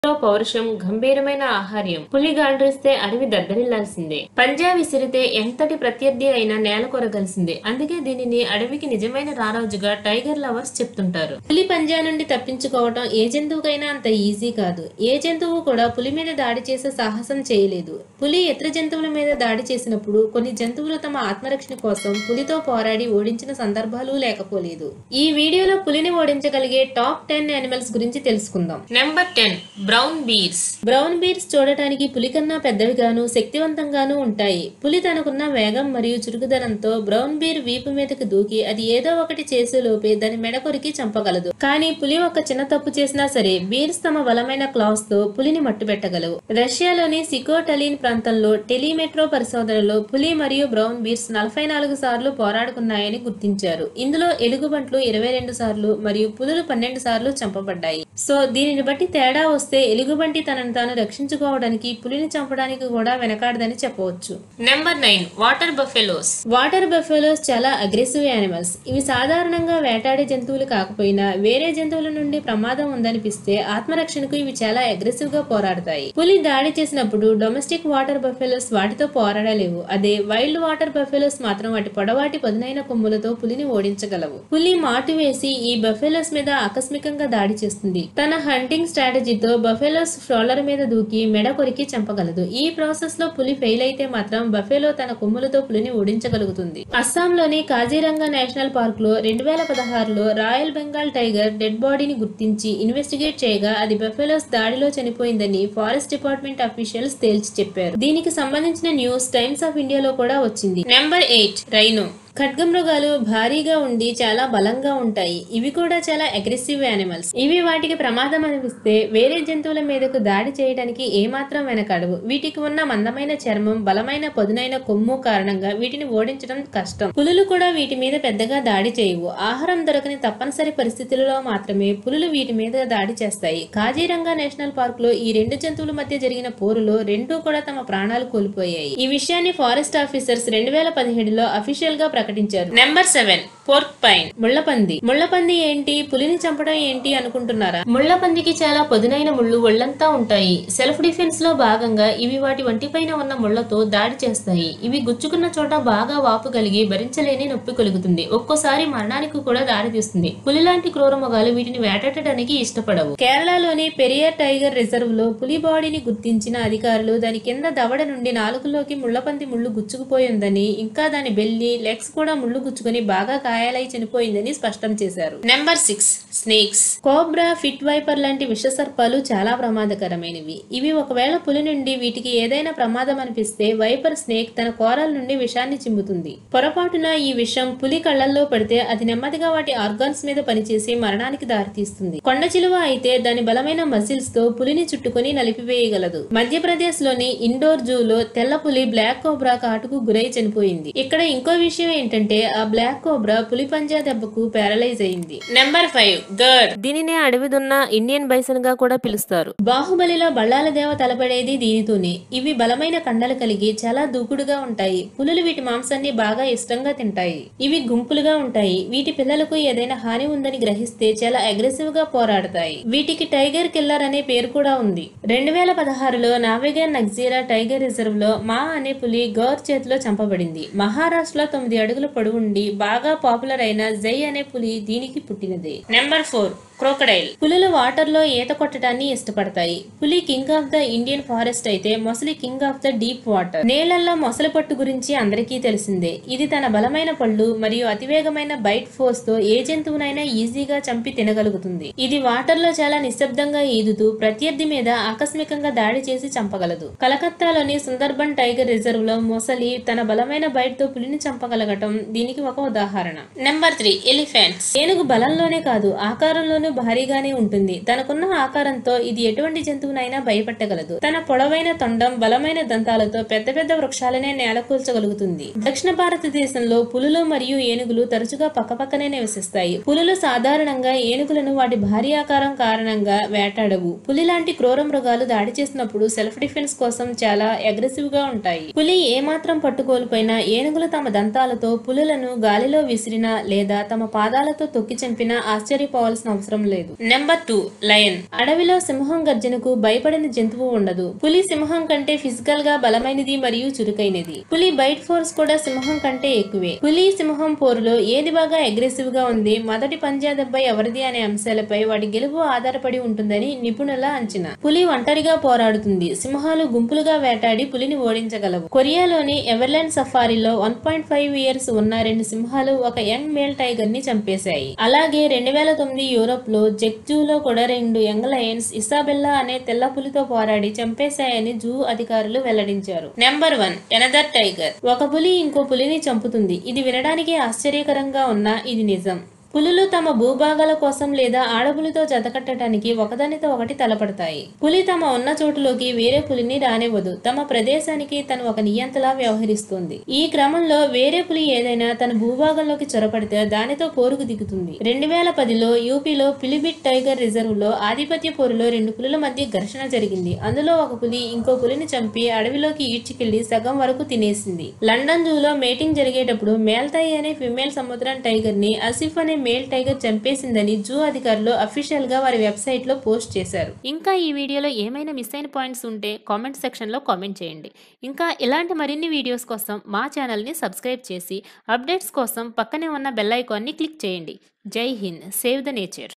లో పౌరుషం గంభీరమైన ఆహార్యం పులి గాండ్రిస్తే అడవి దద్దరిల్లాల్సిందే పంజా విసిరితే ఎంతటి ప్రత్యర్థి అయినా నేల కొరగలసిందే అందుకే దీనిని అడవికి నిజమైన రారాజుగా టైగర్ లవర్స్ చెప్తుంటారు పులి పంజా నుండి తప్పించుకోవటం ఏ జంతువుకైనా అంత ఈజీ కాదు ఏ జంతువు కూడా పులి మీద దాడి చేసే సాహసం చేయలేదు పులి ఇతర జంతువుల మీద దాడి చేసినప్పుడు కొన్ని జంతువులు తమ ఆత్మరక్షణ కోసం పులితో పోరాడి ఓడించిన సందర్భాలు లేకపోలేదు ఈ వీడియోలో పులిని ఓడించగలిగే టాప్ టెన్ యానిమల్స్ గురించి తెలుసుకుందాం number ten brown bears brown bears చూడటానికి పులి కన్నా పెద్దవిగాను శక్తివంతంగాను ఉంటాయి పులి తనకున్న వేగం మరియు చురుకుదనంతో బ్రౌన్ బీర్ వీపు మీదకి దూకి అది ఏదో ఒకటి చేసే లోపే దాని మెడ కొరికి చంపగలదు కానీ పులి ఒక చిన్న తప్పు చేసినా సరే బీర్స్ తమ బలమైన క్లాస్ తో పులిని మట్టుబెట్టగలవు రష్యాలోని సికోటలిన్ ప్రాంతంలో టెలిమెట్రో పరిశోధనలో పులి మరియు బ్రౌన్ బీర్స్ నలభై నాలుగు సార్లు పోరాడుకున్నాయని గుర్తించారు ఇందులో ఎలుగుబంట్లు ఇరవై రెండు సార్లు మరియు పులులు పన్నెండు సార్లు చంపబడ్డాయి సో దీనిని బట్టి తేడా వస్తే ఎలుగుబంటి తనను తాను రక్షించుకోవడానికి పులిని చంపడానికి కూడా వెనకాడదని చెప్పవచ్చు number nine water buffaloes water buffaloes చాలా అగ్రెసివ్ యానిమల్స్ ఇవి సాధారణంగా వేటాడే జంతువులు కాకపోయినా వేరే జంతువుల నుండి ప్రమాదం ఉందనిపిస్తే ఆత్మరక్షణకు ఇవి చాలా అగ్రెసివ్ గా పోరాడతాయి పులి దాడి చేసినప్పుడు డొమెస్టిక్ వాటర్ బఫెలోస్ వాటితో పోరాడలేవు అదే వైల్డ్ వాటర్ బఫెలోస్ మాత్రం వాటి పొడవాటి పదునైన కొమ్ములతో పులిని ఓడించగలవు పులి మాటు వేసి ఈ బఫెలోస్ మీద ఆకస్మికంగా దాడి చేస్తుంది తన హంటింగ్ స్ట్రాటజీతో బఫెలోస్ షోల్డర్ మీద దూకి మెడ కొరికి చంపగలదు ఈ ప్రాసెస్ లో పులి ఫెయిల్ అయితే మాత్రం బఫెలో తన కొమ్ములతో పులిని ఓడించగలుగుతుంది అస్సాంలోని కాజీరంగా నేషనల్ పార్క్ లో రెండు వేల పదహారులో రాయల్ బెంగాల్ టైగర్ డెడ్ బాడీని గుర్తించి ఇన్వెస్టిగేట్ చేయగా అది బఫెలోస్ దాడిలో చనిపోయిందని ఫారెస్ట్ డిపార్ట్మెంట్ అఫీషియల్స్ తేల్చి చెప్పారు దీనికి సంబంధించిన న్యూస్ టైమ్స్ ఆఫ్ ఇండియాలో కూడా వచ్చింది నెంబర్ ఎయిట్ రైనో ఖడ్గమృగాలు భారీగా ఉండి చాలా బలంగా ఉంటాయి ఇవి కూడా చాలా అగ్రెసివ్ యానిమల్స్ ఇవి వాటికి ప్రమాదం అనిపిస్తే వేరే జంతువుల మీదకు దాడి చేయడానికి ఏమాత్రం వెనకాడవు వీటికి ఉన్న మందమైన చర్మం బలమైన పదునైన కొమ్ము కారణంగా వీటిని ఓడించడం కష్టం పులులు కూడా వీటి మీద పెద్దగా దాడి చేయవు ఆహారం దొరకని తప్పనిసరి పరిస్థితులలో మాత్రమే పులులు వీటి మీద దాడి చేస్తాయి కాజీరంగా నేషనల్ పార్క్ లో ఈ రెండు జంతువుల మధ్య జరిగిన పోరులో రెండూ కూడా తమ ప్రాణాలు కోల్పోయాయి ఈ విషయాన్ని ఫారెస్ట్ ఆఫీసర్స్ రెండు వేల పదిహేడులో అఫీషియల్ గా ప్రకటించారు నెంబర్ సెవెన్ పోర్క్ పైన్ ముళ్ళపంది ముళ్ళపంది ఏంటి పులిని చంపడం ఏంటి అనుకుంటున్నారా ముళ్ళపందికి చాలా పదునైన ముళ్ళు ఒళ్ళంతా ఉంటాయి సెల్ఫ్ డిఫెన్స్ లో భాగంగా ఇవి వాటి వంటిపైన ఉన్న ముళ్లతో దాడి చేస్తాయి ఇవి గుచ్చుకున్న చోట బాగా వాపు కలిగి భరించలేని నొప్పి కలుగుతుంది ఒక్కోసారి మరణానికి కూడా దారి తీస్తుంది పులి లాంటి క్రూరమృగాలు వీటిని వేటాడటానికి ఇష్టపడవు కేరళలోని పెరియార్ టైగర్ రిజర్వ్ లో పులి బాడీని గుర్తించిన అధికారులు దాని కింద దవడ నుండి నాలుగులోకి ముళ్ళపంది ముళ్ళు గుచ్చుకుపోయిందని ఇంకా దాని బెల్లి లెగ్స్ కూడా ముళ్ళు గుచ్చుకుని బాగా గాయాలై చనిపోయిందని స్పష్టం చేశారు number six snakes cobra pit viper లాంటి విషసర్పాలు చాలా ప్రమాదకరమైనవి ఇవి ఒకవేళ పులి నుండి వీటికి ఏదైనా ప్రమాదం అనిపిస్తే వైపర్ స్నేక్ తన కోరల నుండి విషాన్ని చిమ్ముతుంది పొరపాటున ఈ విషం పులి కళ్ళల్లో పడితే అది నెమ్మదిగా వాటి ఆర్గాన్స్ మీద పనిచేసి మరణానికి దారితీస్తుంది కొండ చిలువ అయితే దాని బలమైన మసిల్స్ తో పులిని చుట్టుకొని నలిపివేయగలదు మధ్యప్రదేశ్ లోని ఇండోర్ జూలో తెల్ల పులి బ్లాక్ కోబ్రా కాటుకు గురై చనిపోయింది ఇక్కడ ఇంకో విషయం ఏంటంటే ఆ బ్లాక్ కోబ్రా పులి పంజా దెబ్బకు పారలైజ్ అయింది నెంబర్ ఫైవ్ గర్డ్ దీనినే అడవి దున్న ఇండియన్ బైసన్ గా కూడా పిలుస్తారు బాహుబలిలో బళ్ళాల దేవ తలపడేది దీనితోనే ఇవి బలమైన కండలు కలిగి చాలా దూకుడుగా ఉంటాయి పులులు వీటి మాంసాన్ని బాగా ఇష్టంగా తింటాయి ఇవి గుంపులుగా ఉంటాయి వీటి పిల్లలకు ఏదైనా హాని ఉందని గ్రహిస్తే చాలా అగ్రెసివ్ గా పోరాడతాయి వీటికి టైగర్ కిల్లర్ అనే పేరు కూడా ఉంది రెండు వేల పదహారులో నావిగర్ నగ్జీరా టైగర్ రిజర్వ్ లో మా అనే పులి గౌర్ చేతిలో చంపబడింది మహారాష్ట్రలో తొమ్మిది అడుగుల పొడవుండి బాగా పాపులర్ అయిన జై అనే పులి దీనికి పుట్టినది నెంబర్ ఫోర్ క్రోకడైల్ పులులు వాటర్ లో ఈత కొట్టడాన్ని ఇష్టపడతాయి పులి king of the Indian forest అయితే మొసలి king of the deep water నీళ్లలో మొసలి పట్టు గురించి అందరికీ తెలిసిందే ఇది తన బలమైన పళ్ళు మరియు అతివేగమైన బైట్ ఫోర్స్ తో ఏ జంతువునైనా ఈజీగా చంపి తినగలుగుతుంది ఇది వాటర్ లో చాలా నిశ్శబ్దంగా ఈదుతూ ప్రత్యర్థి మీద ఆకస్మికంగా దాడి చేసి చంపగలదు కలకత్తాలోని సుందర్బన్ టైగర్ రిజర్వ్ లో మొసలి తన బలమైన బైట్ తో పులిని చంపగలగటం దీనికి ఒక ఉదాహరణ నెంబర్ త్రీ ఎలిఫెంట్స్ ఏనుగు బలంలోనే కాదు ఆకారంలోనూ భారీగానే ఉంటుంది తనకున్న ఆకారంతో ఇది ఎటువంటి జంతువునైనా భయపెట్టగలదు తన పొడవైన తొండం బలమైన దంతాలతో పెద్ద పెద్ద వృక్షాలనే నేలకూల్చగలుగుతుంది దక్షిణ భారతదేశంలో పులులు మరియు ఏనుగులు తరచుగా పక్కపక్కనే నివసిస్తాయి పులులు సాధారణంగా ఏనుగులను వాటి భారీ ఆకారం కారణంగా వేటాడవు పులి లాంటి క్రూర మృగాలు దాడి చేసినప్పుడు సెల్ఫ్ డిఫెన్స్ కోసం చాలా అగ్రెసివ్ గా ఉంటాయి పులి ఏమాత్రం పట్టుకోల్పోయినా ఏనుగులు తమ దంతాలతో పులులను గాలిలో విసిరినా లేదా తమ పాదాలతో తొక్కి చంపినా ఆశ్చర్యపోవాల్సిన అవసరం దూరం లేదు నెంబర్ టూ లయన్ అడవిలో సింహం గర్జనకు భయపడిన జంతువు ఉండదు పులి సింహం కంటే ఫిజికల్ గా బలమైనది మరియు చురుకైనది పులి బైట్ ఫోర్స్ కూడా సింహం కంటే ఎక్కువే పులి సింహం పోరులో ఏది బాగా అగ్రెసివ్ గా ఉంది మొదటి పంజా దెబ్బ ఎవరిది అనే అంశాలపై వాటి గెలుపు ఆధారపడి ఉంటుందని నిపుణుల అంచనా పులి ఒంటరిగా పోరాడుతుంది సింహాలు గుంపులుగా వేటాడి పులిని ఓడించగలవు కొరియాలోని ఎవర్లాండ్ సఫారీలో వన్ పాయింట్ ఫైవ్ ఇయర్స్ ఉన్న రెండు సింహాలు ఒక యంగ్ మేల్ టైగర్ ని చంపేశాయి అలాగే రెండు వేల తొమ్మిది యూరోప్ లో జెక్జూలో కూడా రెండు యంగ్ లయన్స్ ఇసాబెల్లా అనే తెల్ల పులితో పోరాడి చంపేశాయని జూ అధికారులు వెల్లడించారు నెంబర్ వన్ ఎనదర్ టైగర్ ఒక పులి ఇంకో పులిని చంపుతుంది ఇది వినడానికి ఆశ్చర్యకరంగా ఉన్నా ఇది నిజం పులులు తమ భూభాగాల కోసం లేదా ఆడపులితో జతకట్టడానికి ఒకదానితో ఒకటి తలపడతాయి పులి తమ ఉన్న చోటులోకి వేరే పులిని రానివ్వదు తమ ప్రదేశానికి తను ఒక నియంతలా వ్యవహరిస్తుంది ఈ క్రమంలో వేరే పులి ఏదైనా తన భూభాగంలోకి చొరపడితే దానితో పోరుకు దిగుతుంది రెండు వేల పదిలో యూపీలో పిలిబిట్ టైగర్ రిజర్వ్ లో ఆధిపత్య పోరులో రెండు పులుల మధ్య ఘర్షణ జరిగింది అందులో ఒక పులి ఇంకో పులిని చంపి అడవిలోకి ఈడ్చుకెళ్లి సగం వరకు తినేసింది లండన్ జూలో మేటింగ్ జరిగేటప్పుడు మేల్తాయి అనే ఫిమేల్ సముద్రం టైగర్ ని అసిఫ్ అనే మేల్ టైగర్ చంపేసిందని జూ అధికారులు అఫీషియల్ గా వారి వెబ్సైట్ లో పోస్ట్ చేశారు ఇంకా ఈ వీడియోలో ఏమైనా మిస్ అయిన పాయింట్స్ ఉంటే కామెంట్ సెక్షన్లో కామెంట్ చేయండి ఇంకా ఇలాంటి మరిన్ని వీడియోస్ కోసం మా ఛానల్ని సబ్స్క్రైబ్ చేసి అప్డేట్స్ కోసం పక్కనే ఉన్న బెల్ ఐకాన్ని క్లిక్ చేయండి జై హింద్ సేవ్ ద నేచర్